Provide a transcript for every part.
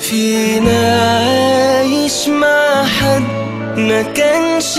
فينا عايش مع حد ما كانش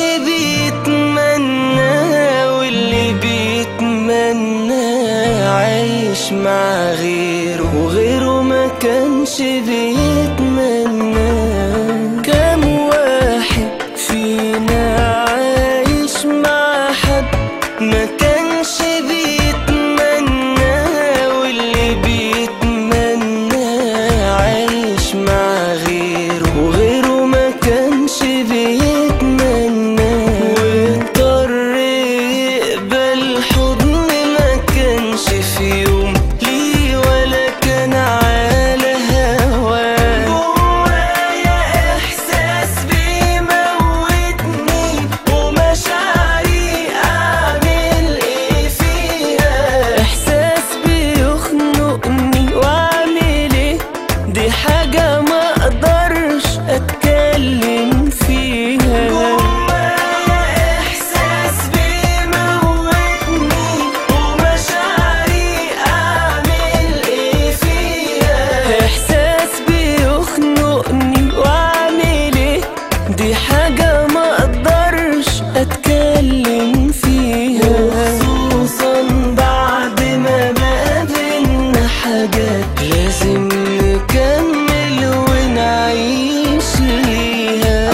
بيتمنى واللي بيتمنى عايش مع غيره وغيره ما كانش بيتمنى كم واحد فينا عايش مع حد ما كانش بيتمنى واللي بيتمنى عايش مع غيره وغيره ما كانش بيتمنى واضطر يقبل حضن ما كانش في يوم ليه ولا كان على هواه جوايا احساس بيموتني ومشاعري اعمل ايه فيها احساس بيخنقني واعمل ايه دي حاجة ما اقدرش اتكلم فيها جوايا احساس بيموتني ومشاعري اعمل ايه فيها احساس بيخنقني واعمل ايه دي حاجة ما اقدرش اتكلم فيها خصوصا بعد ما بقى بينا حاجات لازم نكمل ونعيش ليها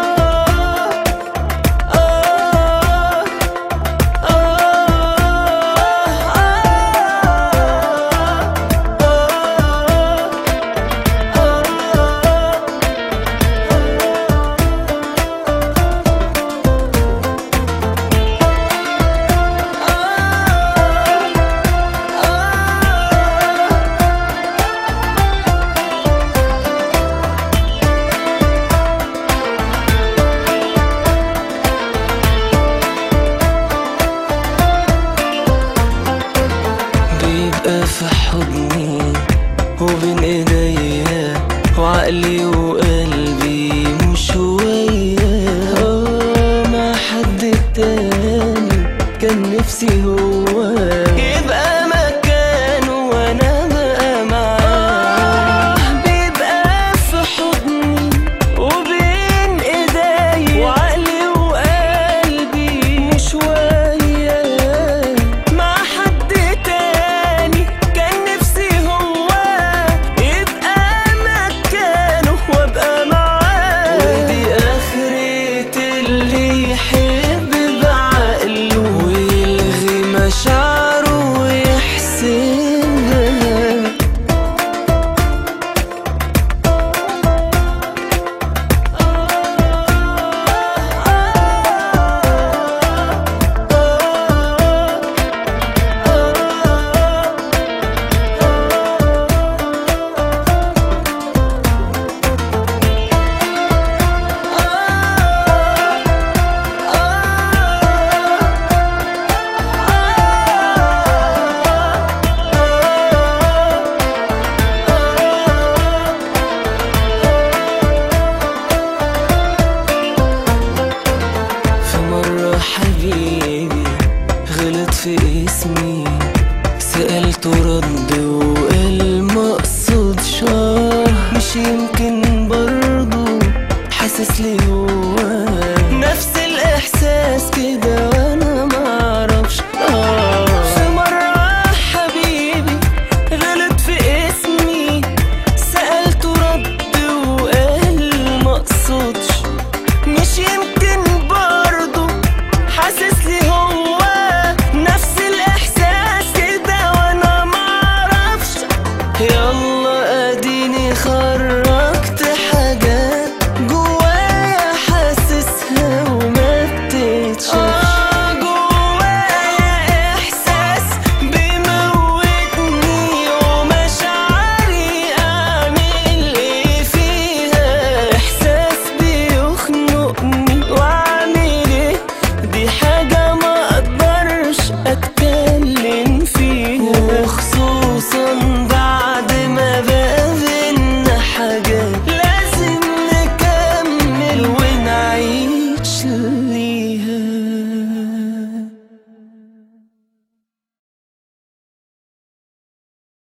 بيبقى في حضني وبين ايديا وعقلي وقلبي مش شوية آه، مع حد تاني كان نفسي هو يبقى مكانه وانا بقى معاه بيبقى في حضني وبين ايديا وعقلي وقلبي شوية مع حد تاني كان نفسي هو يبقى مكانه وابقى معاه ودي اخرة اللي يحب بعقله ويلغي مشاعره ويحسبها في مرة حبيبي غلط في اسمي سألته رد وقال مقصود شاه مش يمكن برضه حاسس لي هو